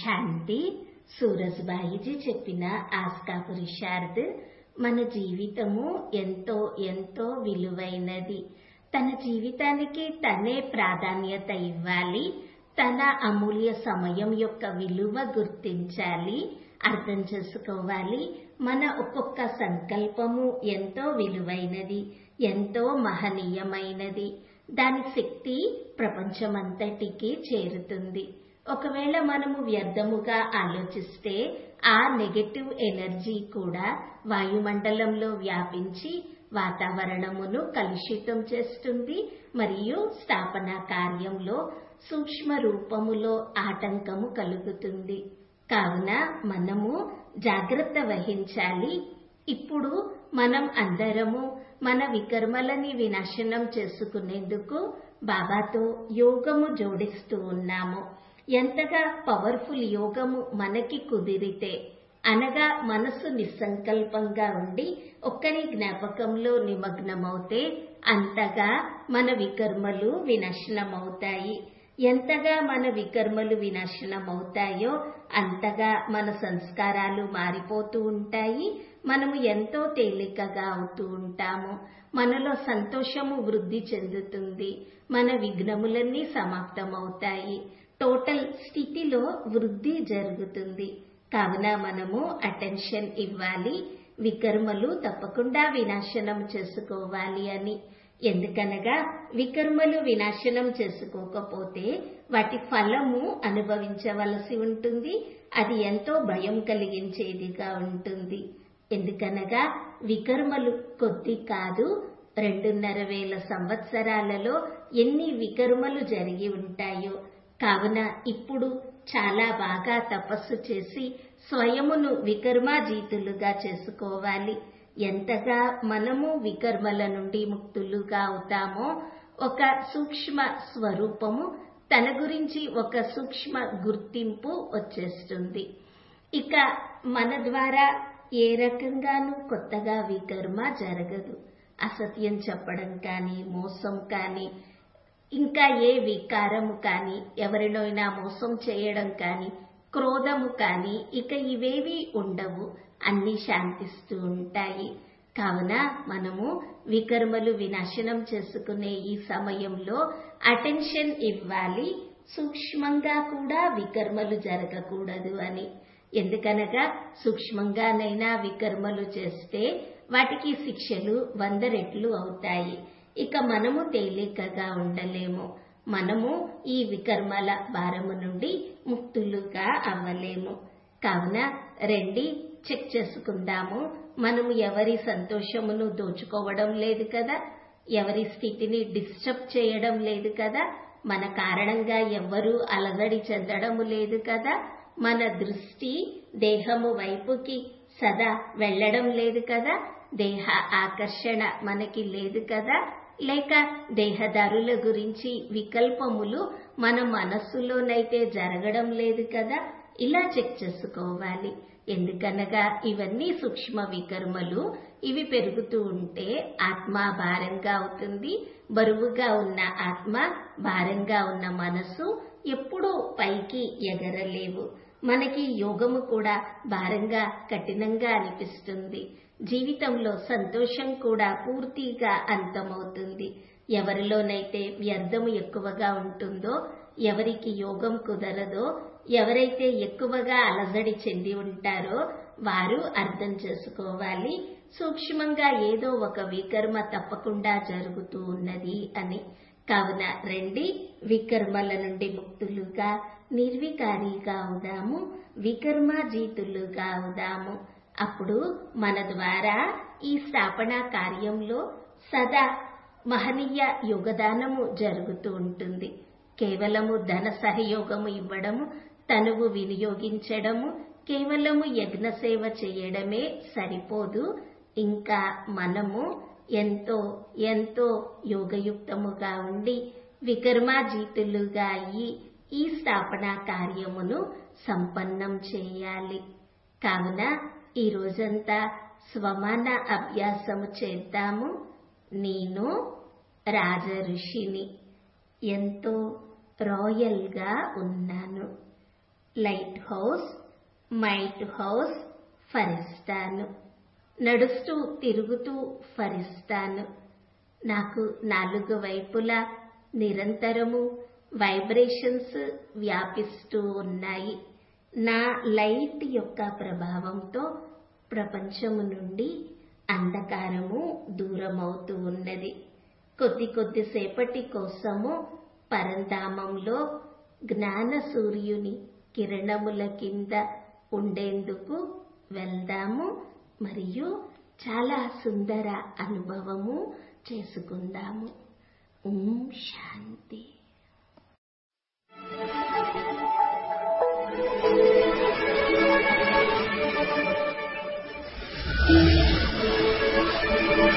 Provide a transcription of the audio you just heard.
శాంతి సూరజ్బాయిజీ చెప్పిన ఆస్కా పురుషార్థ్ మన జీవితము ఎంతో ఎంతో విలువైనది తన జీవితానికి తనే ప్రాధాన్యత ఇవ్వాలి తన అమూల్య సమయం యొక్క విలువ గుర్తించాలి అర్థం చేసుకోవాలి మన ఒక్కొక్క సంకల్పము ఎంతో విలువైనది ఎంతో మహనీయమైనది దాని శక్తి ప్రపంచమంతటికి చేరుతుంది ఒకవేళ మనము వ్యర్థముగా ఆలోచిస్తే ఆ నెగటివ్ ఎనర్జీ కూడా వాయుమండలంలో వ్యాపించి వాతావరణమును కలుషితం చేస్తుంది మరియు స్థాపన కార్యంలో సూక్ష్మ రూపములో ఆటంకము కలుగుతుంది కావున మనము జాగ్రత్త వహించాలి ఇప్పుడు మనం అందరము మన వికర్మలని వినాశనం చేసుకునేందుకు బాబాతో యోగము జోడిస్తూ ఉన్నాము ఎంతగా పవర్ఫుల్ యోగము మనకి కుదిరితే అనగా మనసు నిస్సంకల్పంగా ఉండి ఒక్కరి జ్ఞాపకంలో నిమగ్నమవుతే అంతగా మన వికర్మలు వినాశనమవుతాయి ఎంతగా మన వికర్మలు వినాశనమవుతాయో అంతగా మన సంస్కారాలు మారిపోతూ ఉంటాయి మనము ఎంతో తేలికగా అవుతూ ఉంటాము మనలో సంతోషము వృద్ధి చెందుతుంది మన విఘ్నములన్నీ సమాప్తమవుతాయి టోటల్ స్థితిలో వృద్ధి జరుగుతుంది కావున మనము అటెన్షన్ ఇవ్వాలి వికర్మలు తప్పకుండా వినాశనం చేసుకోవాలి అని ఎందుకనగా వికర్మలు వినాశనం చేసుకోకపోతే వాటి ఫలము అనుభవించవలసి ఉంటుంది అది ఎంతో భయం కలిగించేదిగా ఉంటుంది ఎందుకనగా వికర్మలు కొద్ది కాదు రెండున్నర వేల సంవత్సరాలలో ఎన్ని వికర్మలు జరిగి ఉంటాయో కావున ఇప్పుడు చాలా బాగా తపస్సు చేసి స్వయమును వికర్మాజీతులుగా చేసుకోవాలి ఎంతగా మనము వికర్మల నుండి ముక్తులుగా అవుతామో ఒక సూక్ష్మ స్వరూపము తన గురించి ఒక సూక్ష్మ గుర్తింపు వచ్చేస్తుంది ఇక మన ద్వారా ఏ రకంగానూ కొత్తగా వికర్మ జరగదు అసత్యం చెప్పడం కానీ మోసం కానీ ఇంకా ఏ వికారము కానీ ఎవరినైనా మోసం చేయడం కానీ క్రోధము కానీ ఇక ఇవేవి ఉండవు అన్ని శాంతిస్తూ ఉంటాయి కావున మనము వికర్మలు వినాశనం చేసుకునే ఈ సమయంలో అటెన్షన్ ఇవ్వాలి సూక్ష్మంగా కూడా వికర్మలు జరగకూడదు అని ఎందుకనగా సూక్ష్మంగానైనా వికర్మలు చేస్తే వాటికి శిక్షలు వంద రెట్లు అవుతాయి ఇక మనము తేలికగా ఉండలేము మనము ఈ వికర్మల భారము నుండి ముక్తులుగా అవ్వలేము కావున రండి చెక్ చేసుకుందాము మనము ఎవరి సంతోషమును దోచుకోవడం లేదు కదా ఎవరి స్థితిని డిస్టర్బ్ చేయడం లేదు కదా మన కారణంగా ఎవ్వరూ అలజడి చెందడము లేదు కదా మన దృష్టి దేహము వైపుకి సదా వెళ్ళడం లేదు కదా దేహ ఆకర్షణ మనకి లేదు కదా లేక దేహదారుల గురించి వికల్పములు మన మనస్సులోనైతే జరగడం లేదు కదా ఇలా చెక్ చేసుకోవాలి ఎందుకనగా ఇవన్నీ సూక్ష్మ వికర్మలు ఇవి పెరుగుతూ ఉంటే ఆత్మ భారంగా అవుతుంది బరువుగా ఉన్న ఆత్మ భారంగా ఉన్న మనసు ఎప్పుడూ పైకి ఎగరలేవు మనకి యోగము కూడా భారంగా కఠినంగా అనిపిస్తుంది జీవితంలో సంతోషం కూడా పూర్తిగా అంతమవుతుంది ఎవరిలోనైతే వ్యర్థము ఎక్కువగా ఉంటుందో ఎవరికి యోగం కుదరదో ఎవరైతే ఎక్కువగా అలజడి చెంది ఉంటారో వారు అర్థం చేసుకోవాలి సూక్ష్మంగా ఏదో ఒక వికర్మ తప్పకుండా జరుగుతూ ఉన్నది అని కావున రండి వికర్మల నుండి ముక్తులుగా నిర్వికారిగా అవుదాము వికర్మాజీతులుగా అవుదాము అప్పుడు మన ద్వారా ఈ స్థాపన కార్యంలో సదా మహనీయ యోగదానము జరుగుతూ ఉంటుంది కేవలము ధన సహయోగము ఇవ్వడము తనువు వినియోగించడము కేవలము యజ్ఞ సేవ చేయడమే సరిపోదు ఇంకా మనము ఎంతో ఎంతో యోగయుక్తముగా ఉండి వికర్మాజీతులుగా అయ్యి ఈ స్థాపన కార్యమును సంపన్నం చేయాలి కావున ఈ రోజంతా స్వమాన అభ్యాసము చేద్దాము నేను రాజ ఋషిని ఎంతో రాయల్గా ఉన్నాను లైట్ హౌస్ మైట్ హౌస్ ఫరిస్తాను నడుస్తూ తిరుగుతూ ఫరిస్తాను నాకు నాలుగు వైపులా నిరంతరము వైబ్రేషన్స్ వ్యాపిస్తూ ఉన్నాయి నా లైట్ యొక్క ప్రభావంతో ప్రపంచము నుండి అంధకారము దూరమవుతూ ఉన్నది కొద్ది కొద్దిసేపటి కోసము పరంధామంలో జ్ఞాన సూర్యుని కిరణముల కింద ఉండేందుకు వెళ్దాము మరియు చాలా సుందర అనుభవము చేసుకుందాము ఓం శాంతి Thank you.